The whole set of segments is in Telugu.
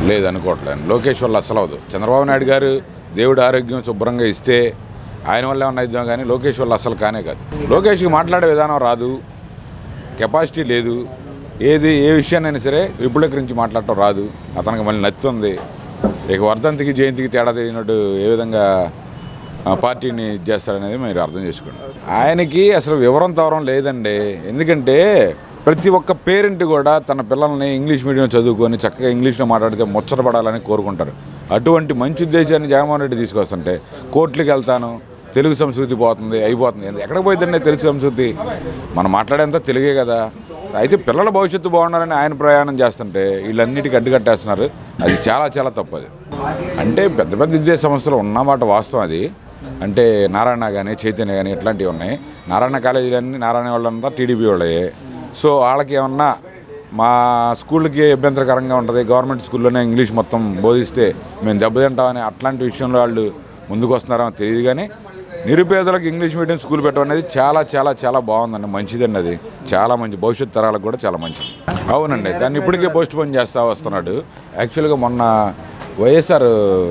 లేదు అనుకోవట్లేదు లోకేష్ వల్ల అసలు అవదు చంద్రబాబు నాయుడు గారు దేవుడు ఆరోగ్యం శుభ్రంగా ఇస్తే ఆయన వల్ల ఏమన్నా ఇద్దాం కానీ లోకేష్ వల్ల అసలు కానే కాదు లోకేష్కి మాట్లాడే విధానం రాదు కెపాసిటీ లేదు ఏది ఏ విషయాన్నైనా సరే విపులకరించి మాట్లాడటం రాదు అతనికి మళ్ళీ నత్తి ఉంది ఇక వర్ధంతికి జయంతికి తేడా తెలియనట్టు ఏ విధంగా ఆ, పార్టీని ఇది చేస్తాడనేది మీరు అర్థం చేసుకోండి ఆయనకి అసలు వివరం తవరం లేదండి ఎందుకంటే ప్రతి ఒక్క పేరెంట్ కూడా తన పిల్లల్ని ఇంగ్లీష్ మీడియం చదువుకొని చక్కగా ఇంగ్లీష్లో మాట్లాడితే ముచ్చటపడాలని కోరుకుంటారు అటువంటి మంచి ఉద్దేశాన్ని జగన్మోహన్ రెడ్డి తీసుకొస్తుంటే కోర్టులకు వెళ్తాను తెలుగు సంస్కృతి పోతుంది అయిపోతుంది ఎక్కడికి పోయిందండి తెలుగు సంస్కృతి మనం మాట్లాడేంత తెలుగే కదా అయితే పిల్లల భవిష్యత్తు బాగుండాలని ఆయన ప్రయాణం చేస్తుంటే వీళ్ళన్నిటికీ అడ్డుకట్టేస్తున్నారు అది చాలా చాలా తప్పది అంటే పెద్ద పెద్ద విద్యా సంస్థలు ఉన్నమాట వాస్తవం అది అంటే నారాయణ కానీ చైతన్య కానీ ఇట్లాంటివి ఉన్నాయి నారాయణ కాలేజీలన్నీ నారాయణ వాళ్ళంతా టీడీపీ వాళ్ళే సో వాళ్ళకి ఏమన్నా మా స్కూల్కి అభ్యంతరకరంగా ఉంటుంది గవర్నమెంట్ స్కూల్లోనే ఇంగ్లీష్ మొత్తం బోధిస్తే మేము దెబ్బతింటామని అట్లాంటి విషయంలో వాళ్ళు ముందుకు వస్తున్నారో తెలియదు కానీ నిరుపేదలకు ఇంగ్లీష్ మీడియం స్కూల్ పెట్టడం అనేది చాలా చాలా చాలా బాగుందండి మంచిదండి అది చాలా మంచి భవిష్యత్ తరాలకు కూడా చాలా మంచిది అవునండి దాన్ని ఇప్పటికే పోస్ట్ పోన్ చేస్తూ వస్తున్నాడు యాక్చువల్గా మొన్న వైఎస్ఆర్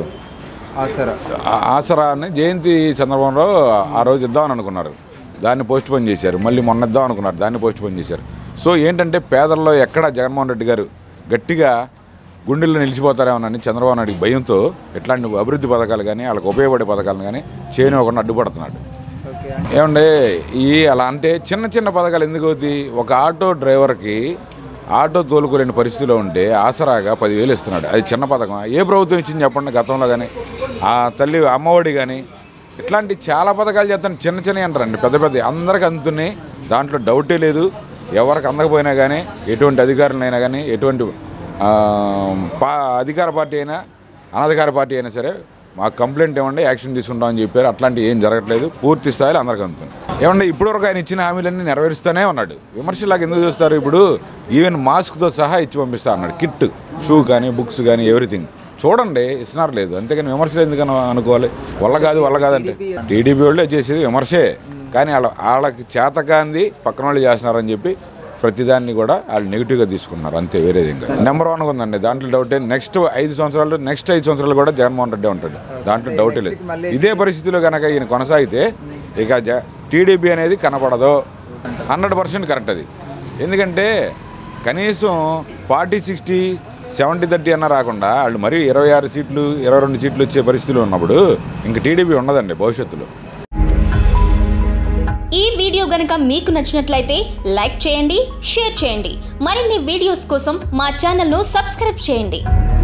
ఆసరా ఆ- ఆసరా అని జయంతి సందర్భంలో ఆ రోజు ఇద్దామని అనుకున్నారు దాన్ని పోస్ట్ పోన్ చేశారు మళ్ళీ మొన్న ఇద్దాం అనుకున్నారు దాన్ని పోస్ట్ పోన్ చేశారు సో ఏంటంటే పేదల్లో ఎక్కడ జగన్మోహన్ రెడ్డి గారు గట్టిగా గుండెల్లో నిలిచిపోతారేమోనని చంద్రబాబు నాయుడు భయంతో ఇట్లాంటి అభివృద్ధి పథకాలు కానీ వాళ్ళకి ఉపయోగపడే పథకాలను కానీ చేయనివ్వకుండా అడ్డుపడుతున్నాడు ఓకే ఏమండి ఈ అలా అంటే చిన్న చిన్న పథకాలు ఎందుకు అవుతాయి ఒక ఆటో డ్రైవర్కి ఆటో తోలుకోలేని పరిస్థితిలో ఉంటే ఆసరాగా పదివేలు ఇస్తున్నాడు అది చిన్న పథకం ఏ ప్రభుత్వం ఇచ్చింది చెప్పండి గతంలో కానీ ఆ తల్లి అమ్మఒడి కానీ ఇట్లాంటి చాలా పథకాలు చేస్తాను చిన్న చిన్నవి అంటారండి పెద్ద పెద్ద అందరికి అందుతున్నాయి దాంట్లో డౌటే లేదు ఎవరికి అందకపోయినా కానీ ఎటువంటి అధికారులైనా కానీ ఎటువంటి ఆ, పా అధికార పార్టీ అయినా అనధికార పార్టీ అయినా సరే మాకు కంప్లైంట్ ఇవ్వండి యాక్షన్ తీసుకుంటామని చెప్పారు అట్లాంటి ఏం జరగట్లేదు పూర్తి స్థాయిలో అందరికి అందుతుంది ఏమంటే ఇప్పటివరకు ఆయన ఇచ్చిన హామీలన్నీ నెరవేరుస్తూనే ఉన్నాడు విమర్శలాగా ఎందుకు చూస్తారు ఇప్పుడు ఈవెన్ మాస్క్తో సహా ఇచ్చి పంపిస్తా అన్నాడు కిట్ షూ కానీ బుక్స్ కానీ ఎవ్రీథింగ్ చూడండి ఇస్తున్నారు లేదు అంతేగాని విమర్శలు ఎందుకని అనుకోవాలి వల్ల కాదు వల్ల కాదంటే టీడీపీ వాళ్ళే చేసేది విమర్శే కానీ వాళ్ళ వాళ్ళకి చేతకాంది పక్కన వాళ్ళు చేస్తున్నారని చెప్పి ప్రతిదాన్ని కూడా వాళ్ళు నెగిటివ్గా తీసుకున్నారు అంతే వేరేది ఇంకా నెంబర్ వన్ ఉందండి దాంట్లో డౌటే నెక్స్ట్ ఐదు సంవత్సరాలు నెక్స్ట్ ఐదు సంవత్సరాలు కూడా జగన్మోహన్ రెడ్డి ఉంటాడు దాంట్లో డౌటే లేదు ఇదే పరిస్థితిలో కనుక ఈయన కొనసాగితే ఇక జ టీడీపీ అనేది కనపడదు హండ్రెడ్ పర్సెంట్ కరెక్ట్ అది ఎందుకంటే కనీసం ఫార్టీ సిక్స్టీ సెవెంటీ థర్టీ అన్న రాకుండా వాళ్ళు మరీ ఇరవై ఆరు సీట్లు ఇరవై రెండు సీట్లు వచ్చే పరిస్థితులు ఉన్నప్పుడు ఇంక టీడీపీ ఉండదండి భవిష్యత్తులో ఈ వీడియో గనుక మీకు నచ్చినట్లయితే లైక్ చేయండి షేర్ చేయండి మరిన్ని వీడియోస్ కోసం మా ఛానల్ను సబ్స్క్రైబ్ చేయండి